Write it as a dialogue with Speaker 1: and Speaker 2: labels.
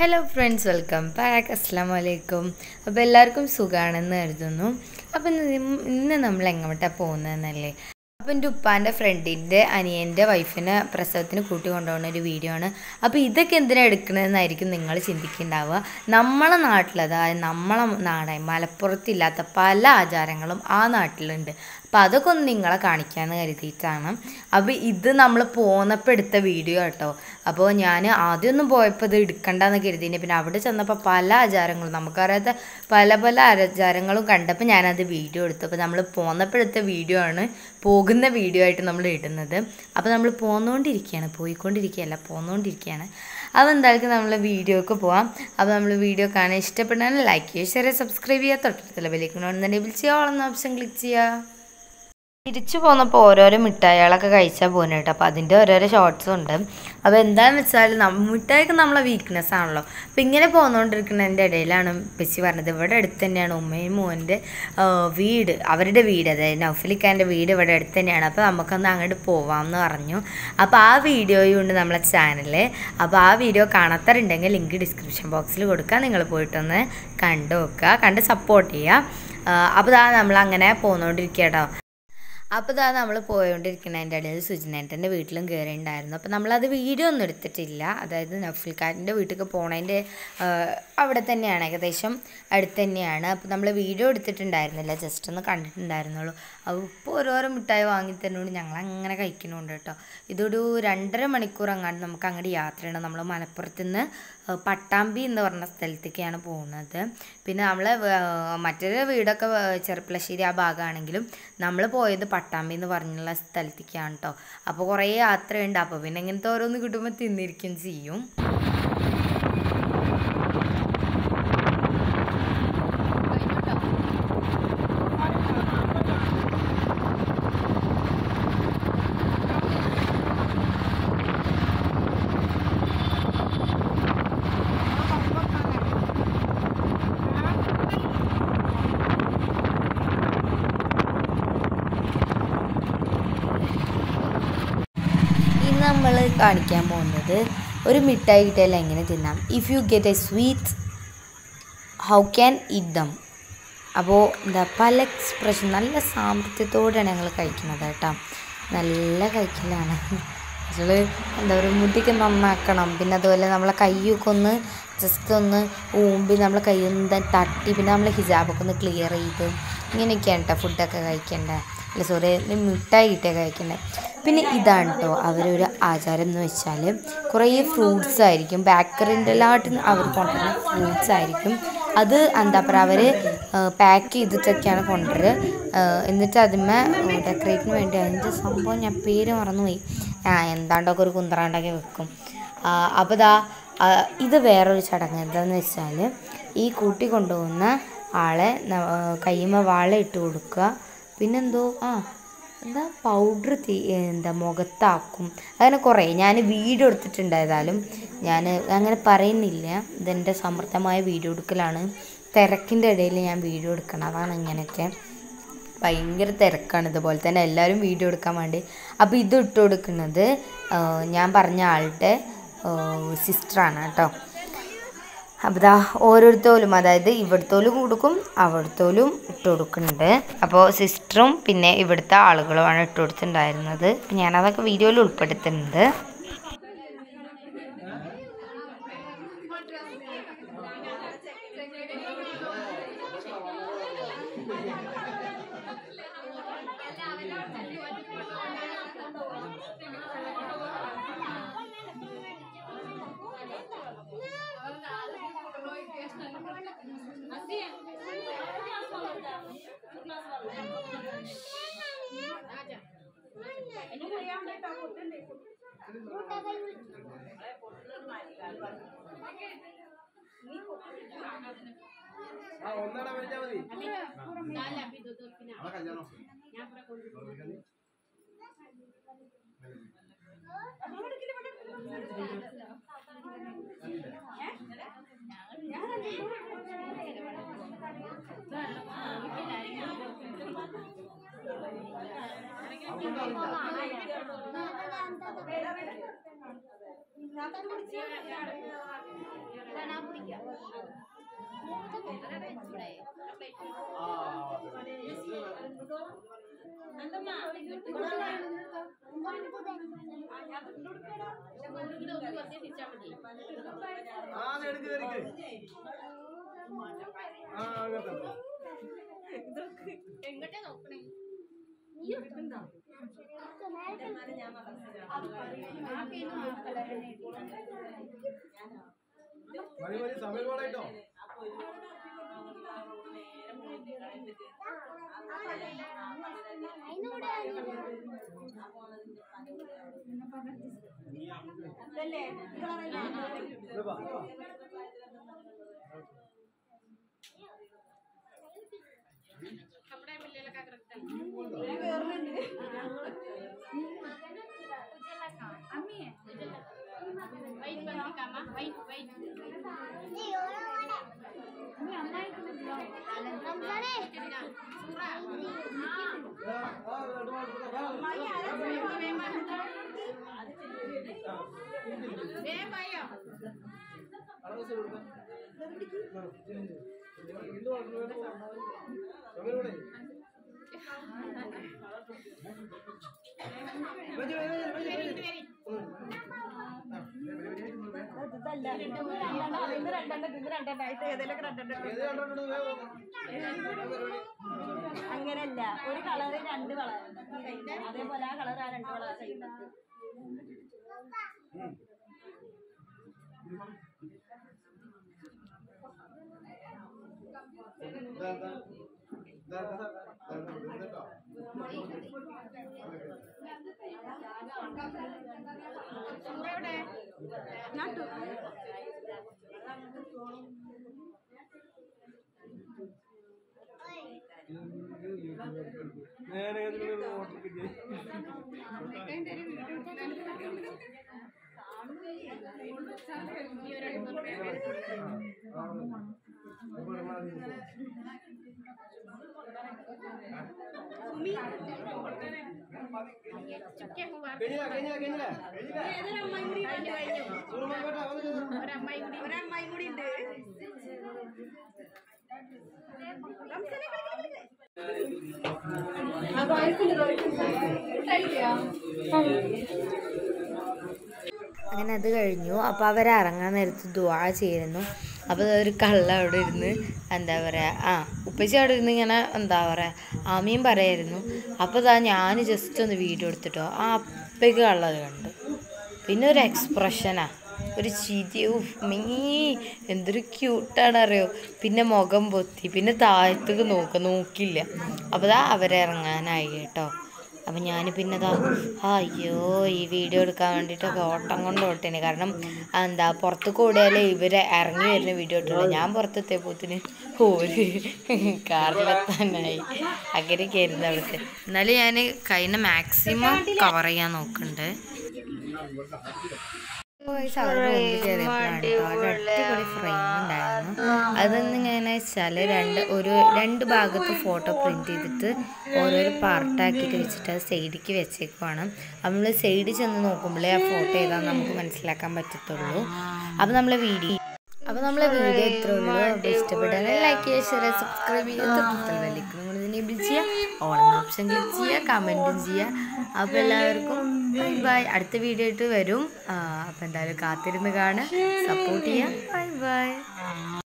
Speaker 1: Hello friends welcome back അസ്സാം വലൈക്കും അപ്പോൾ എല്ലാവർക്കും സുഖമാണെന്ന് കരുതുന്നു അപ്പോൾ ഇന്ന് ഇന്ന് നമ്മൾ എങ്ങോട്ടാണ് പോകുന്നതെന്നല്ലേ അപ്പോൾ എൻ്റെ ഉപ്പാൻ്റെ ഫ്രണ്ടിൻ്റെ അനിയൻ്റെ വൈഫിനെ പ്രസവത്തിന് കൂട്ടി കൊണ്ടുപോകുന്ന ഒരു വീഡിയോ ആണ് അപ്പോൾ ഇതൊക്കെ എന്തിനാണ് എടുക്കണതെന്നായിരിക്കും നിങ്ങൾ ചിന്തിക്കുന്നുണ്ടാവുക നമ്മളെ നാട്ടിൽ അതായത് നമ്മളെ നാടായി മലപ്പുറത്തില്ലാത്ത പല ആചാരങ്ങളും ആ നാട്ടിലുണ്ട് അപ്പോൾ അതൊക്കെ ഒന്ന് നിങ്ങളെ കാണിക്കാമെന്ന് കരുതിയിട്ടാണ് അപ്പോൾ ഇത് നമ്മൾ പോന്നപ്പോൾ എടുത്ത വീഡിയോ കേട്ടോ അപ്പോൾ ഞാൻ ആദ്യമൊന്നും പോയപ്പോൾ ഇത് എടുക്കണ്ടെന്ന് കരുതിനെ പിന്നെ അവിടെ ചെന്നപ്പോൾ പല ആചാരങ്ങളും നമുക്കറിയാത്ത പല പല ആചാരങ്ങളും കണ്ടപ്പോൾ ഞാനത് വീഡിയോ എടുത്തു അപ്പോൾ നമ്മൾ പോന്നപ്പോൾ എടുത്ത വീഡിയോ ആണ് പോകുന്ന വീഡിയോ ആയിട്ട് നമ്മൾ ഇടുന്നത് അപ്പോൾ നമ്മൾ പോന്നുകൊണ്ടിരിക്കുകയാണ് പോയിക്കൊണ്ടിരിക്കുകയല്ല പോന്നുകൊണ്ടിരിക്കുകയാണ് അപ്പോൾ എന്തായാലും നമ്മൾ വീഡിയോക്ക് പോവാം അപ്പോൾ നമ്മൾ വീഡിയോ കാണാൻ ഇഷ്ടപ്പെട്ടാൽ ലൈക്ക് ചെയ്യുക ഷെയർ സബ്സ്ക്രൈബ് ചെയ്യുക തൊട്ടടുത്തുള്ള ബെല്ലിക്കണമെന്നുണ്ടെങ്കിൽ വിളിച്ച് ഓളെന്ന ഓപ്ഷൻ ക്ലിക്ക് ചെയ്യുക തിരിച്ചു പോന്നപ്പോൾ ഓരോരോ മിഠായികളൊക്കെ കഴിച്ചാൽ പോകുന്നത് കേട്ടോ അപ്പോൾ അതിൻ്റെ ഓരോരോ ഷോർട്സും ഉണ്ട് അപ്പോൾ എന്താണെന്ന് വെച്ചാൽ നമ്മ മിഠായിക്ക് നമ്മളെ വീക്ക്നെസ് ആണല്ലോ അപ്പോൾ ഇങ്ങനെ പോന്നുകൊണ്ടിരിക്കുന്നതിൻ്റെ ഇടയിലാണ് പെച്ചി പറഞ്ഞത് ഇവിടെ അടുത്ത് തന്നെയാണ് ഉമ്മയും മോൻ്റെ വീട് അവരുടെ വീട് അതായത് നൗഫലിക്കാൻ്റെ വീട് ഇവിടെ അടുത്ത് തന്നെയാണ് അപ്പോൾ നമുക്കൊന്ന് അങ്ങോട്ട് പോവാം എന്ന് പറഞ്ഞു അപ്പോൾ ആ വീഡിയോയും ഉണ്ട് നമ്മളെ ചാനലിൽ അപ്പോൾ ആ വീഡിയോ കാണാത്തവരുണ്ടെങ്കിൽ ലിങ്ക് ഡിസ്ക്രിപ്ഷൻ ബോക്സിൽ കൊടുക്കാം നിങ്ങൾ പോയിട്ടൊന്ന് കണ്ടു നോക്കുക കണ്ട് സപ്പോർട്ട് ചെയ്യുക അപ്പോൾ ഇതാ നമ്മൾ അങ്ങനെ പോന്നുകൊണ്ടിരിക്കുക കേട്ടോ അപ്പോൾ ഇതാ നമ്മൾ പോയോണ്ടിരിക്കുന്നതിൻ്റെ ഇടയിൽ സുജിനേട്ടൻ്റെ വീട്ടിലും കയറിയിട്ടുണ്ടായിരുന്നു അപ്പോൾ നമ്മളത് വീഡിയോ ഒന്നും എടുത്തിട്ടില്ല അതായത് നഫിൽക്കാരൻ്റെ വീട്ടിലേക്ക് പോണതിൻ്റെ അവിടെ തന്നെയാണ് ഏകദേശം അടുത്ത് തന്നെയാണ് അപ്പോൾ നമ്മൾ വീഡിയോ എടുത്തിട്ടുണ്ടായിരുന്നില്ല ജസ്റ്റ് ഒന്ന് കണ്ടിട്ടുണ്ടായിരുന്നുള്ളൂ അപ്പോൾ ഇപ്പോൾ ഓരോരോ മിഠായി വാങ്ങി തരുന്നതുകൊണ്ട് ഞങ്ങൾ അങ്ങനെ കഴിക്കുന്നുണ്ട് കേട്ടോ ഇതൊരു രണ്ടര മണിക്കൂർ അങ്ങാണ്ട് നമുക്ക് അങ്ങോട്ട് യാത്രയാണ് നമ്മൾ മലപ്പുറത്ത് നിന്ന് പട്ടാമ്പി എന്ന് പറഞ്ഞ സ്ഥലത്തേക്കാണ് പോകുന്നത് പിന്നെ നമ്മൾ മറ്റൊരു വീടൊക്കെ ചെറുപ്പളശ്ശേരി ആ ഭാഗമാണെങ്കിലും നമ്മൾ പോയത് പട്ടാമ്പി എന്ന് പറഞ്ഞുള്ള സ്ഥലത്തേക്കാണ് കേട്ടോ അപ്പോൾ കുറേ യാത്രയുണ്ട് അപ്പോൾ പിന്നെ ഇങ്ങനത്തെ ഓരോന്ന് കിട്ടുമ്പോൾ തിന്നിരിക്കും ചെയ്യും ഇന്ന് നമ്മൾ കാണിക്കാൻ പോകുന്നത് ഒരു മിഠായി കിട്ടിയാൽ എങ്ങനെ തിന്നാം if you get a sweet how can eat them അപ്പോൾ എന്താ പല എക്സ്പ്രഷൻ നല്ല സാമർത്ഥ്യത്തോടെയാണ് ഞങ്ങൾ കഴിക്കുന്നത് കേട്ടോ നല്ല കഴിക്കലാണ് നമ്മൾ എന്താ പറയുക മുടിക്ക് നന്നാക്കണം പിന്നെ അതുപോലെ നമ്മളെ കയ്യൊക്കെ ഒന്ന് ജസ്റ്റ് ഒന്ന് ഊമ്പി നമ്മളെ കൈയൊന്ന് തട്ടി പിന്നെ നമ്മൾ ഹിജാബൊക്കെ ഒന്ന് ക്ലിയർ ചെയ്ത് ഇങ്ങനെയൊക്കെയാണ് കേട്ടോ ഫുഡൊക്കെ കഴിക്കേണ്ടത് അല്ല സോറി മിഠായി കിട്ടിയാൽ കഴിക്കേണ്ടത് പിന്നെ ഇതാണ് കേട്ടോ അവരൊരു ആചാരം എന്ന് വെച്ചാൽ കുറേ ഫ്രൂട്ട്സ് ആയിരിക്കും ബേക്കറിൻ്റെ എല്ലാട്ടും അവർ കൊണ്ടുവരുന്ന ഫ്രൂട്ട്സ് ആയിരിക്കും അത് എന്താ പറയുക അവർ പാക്ക് ചെയ്തിട്ടൊക്കെയാണ് കൊണ്ടുവരുക എന്നിട്ട് അതിന്മേ ഡെക്കറേറ്റിന് വേണ്ടി അതിൻ്റെ സംഭവം ഞാൻ പേര് മറന്നുപോയി ആ എന്താണ്ടൊക്കെ ഒരു കുന്തറാണ്ടൊക്കെ വെക്കും അപ്പോൾ ഇതാ ഇത് വേറൊരു ചടങ്ങ് എന്താണെന്ന് വെച്ചാൽ ഈ കൂട്ടി കൊണ്ടുപോകുന്ന ആളെ കയ്യുമ്മ വാള ഇട്ട് കൊടുക്കുക പിന്നെന്തോ ആ എന്താ പൗഡർ തീ എന്താ മുഖത്താക്കും അങ്ങനെ കുറേ ഞാൻ വീഡിയോ എടുത്തിട്ടുണ്ടായതാലും ഞാൻ അങ്ങനെ പറയുന്നില്ല ഇതെൻ്റെ സമർത്ഥമായ വീഡിയോ എടുക്കലാണ് തിരക്കിൻ്റെ ഇടയിൽ ഞാൻ വീഡിയോ എടുക്കണം അതാണ് ഇങ്ങനെയൊക്കെ ഭയങ്കര തിരക്കാണ് ഇതുപോലെ തന്നെ എല്ലാവരും വീഡിയോ എടുക്കാൻ വേണ്ടി അപ്പോൾ ഇത് ഇട്ട് കൊടുക്കുന്നത് ഞാൻ പറഞ്ഞ ആളുടെ സിസ്റ്ററാണ് കേട്ടോ അപ്പോൾ ഇതാ ഓരോരുത്തോലും അതായത് ഇവിടുത്തോലും കൊടുക്കും അവിടുത്തോലും ഇട്ട് കൊടുക്കുന്നുണ്ട് അപ്പോൾ സിസ്റ്ററും പിന്നെ ഇവിടുത്തെ ആളുകളുമാണ് ഇട്ട് കൊടുത്തിട്ടുണ്ടായിരുന്നത് ഞാനതൊക്കെ വീഡിയോയിൽ ഉൾപ്പെടുത്തുന്നുണ്ട്
Speaker 2: ആ എടുക്ക് എടുക്ക് ആ അങ്ങനത്തെ മതി മതി സമയം പോണേട്ടോ ഇത് വാ, വാ. ആ, ആ, രണ്ട് മാസം വാ. അളവ് ചെയ്ത് കൊടുക്കാം. ആ, ഇത് വളരെ വേഗം സമയം ഇവിടെ. വരൂ, വരൂ, വരൂ, വരൂ, വരൂ. ഉം. ആ, വരൂ, വരൂ, വരൂ. ഏത് കണ്ടിട്ടുണ്ട് വേഗം
Speaker 3: അങ്ങനല്ല ഒരു കളറ് രണ്ട് കളർ അതേപോലെ ആ കളർ ആ രണ്ട് കളർ ചെയ്യുന്നത്
Speaker 2: ഇതാ, ഇതാ. ഇതാ, ഇതാ. ഇതാ, ഇതാ, ഇതാ. നേരെ ഇതിലുള്ള ഓർഡർ കിട്ടി കഴിഞ്ഞില്ല കഴിഞ്ഞില്ല കഴിഞ്ഞില്ല കഴിഞ്ഞില്ല സൂര്യമാൻ കേട്ടോ വന്നു
Speaker 3: ഒരമ്മായി കൂടി ഉണ്ട്
Speaker 1: അങ്ങനെ അത് കഴിഞ്ഞു അപ്പോൾ അവർ ഇറങ്ങാൻ നേരത്ത് ദുവാ ചെയ്യുന്നു അപ്പോൾ ഒരു കള്ള അവിടെ ഇരുന്ന് എന്താ പറയുക ആ ഉപ്പച്ചി അവിടെ ഇരുന്ന് ഇങ്ങനെ എന്താ പറയുക ആമിയും പറയായിരുന്നു അപ്പോൾ ഇതാ ഞാൻ ജസ്റ്റ് ഒന്ന് വീഡിയോ എടുത്തിട്ടോ ആ അപ്പയ്ക്ക് കള്ളത് കണ്ട് പിന്നെ ഒരു എക്സ്പ്രഷനാ ഒരു ചിരി ഉഫ് മീ എന്തൊരു ക്യൂട്ടാണ് അറിയോ പിന്നെ മുഖം പൊത്തി പിന്നെ താഴത്തേക്ക് നോക്ക നോക്കില്ല അപ്പോൾ ദാ അവരിറങ്ങാനായി കേട്ടോ അപ്പം ഞാൻ പിന്നെ ദാ അയ്യോ ഈ വീഡിയോ എടുക്കാൻ വേണ്ടിയിട്ടൊക്കെ ഓട്ടം കൊണ്ട് ഓട്ടേനെ കാരണം എന്താ പുറത്ത് കൂടിയാലേ ഇവർ ഇറങ്ങി വരുന്ന വീഡിയോ ഇട്ടുള്ളൂ ഞാൻ പുറത്തെത്തിയപ്പോത്തിന് ഒരു കാറിലെത്താനായി അങ്ങനെയൊക്കെ ആയിരുന്നു അവിടുത്തെ എന്നാലും ഞാൻ കഴിഞ്ഞ മാക്സിമം കവർ ചെയ്യാൻ നോക്കുന്നുണ്ട് അടിപൊളി ഫ്രെയിം ഉണ്ടായിരുന്നു അതൊന്നും ഇങ്ങനെ വെച്ചാൽ രണ്ട് ഒരു രണ്ട് ഭാഗത്ത് ഫോട്ടോ പ്രിന്റ് ചെയ്തിട്ട് ഓരോരോ പാർട്ടാക്കിയിട്ട് വെച്ചിട്ട് അത് സൈഡിലേക്ക് വെച്ചേക്കുവാണ് നമ്മൾ സൈഡിൽ ചെന്ന് നോക്കുമ്പോഴേ ആ ഫോട്ടോ ഏതാന്ന് നമുക്ക് മനസ്സിലാക്കാൻ പറ്റത്തുള്ളൂ അപ്പോൾ നമ്മളെ വീഡിയോ അപ്പോൾ നമ്മളെ വീഡിയോ ഇത്രേ ഉള്ളൂ അപ്പോൾ ഇഷ്ടപ്പെട്ടാൽ ലൈക്ക് ചെയ്യുക ഷെയർ സബ്സ്ക്രൈബ് ചെയ്യുക തൊട്ടത്തിൽ വലിക്കണം കൂടി എനേബിൾ ചെയ്യുക ഓൺ ഓപ്ഷൻ ക്ലിക്ക് ചെയ്യുക കമൻറ്റും ചെയ്യുക അപ്പോൾ എല്ലാവർക്കും ബൈ ബൈ അടുത്ത വീഡിയോ ആയിട്ട് വരും അപ്പോൾ എന്തായാലും കാത്തിരുന്ന് കാണുക സപ്പോർട്ട് ചെയ്യുക ബൈ ബൈ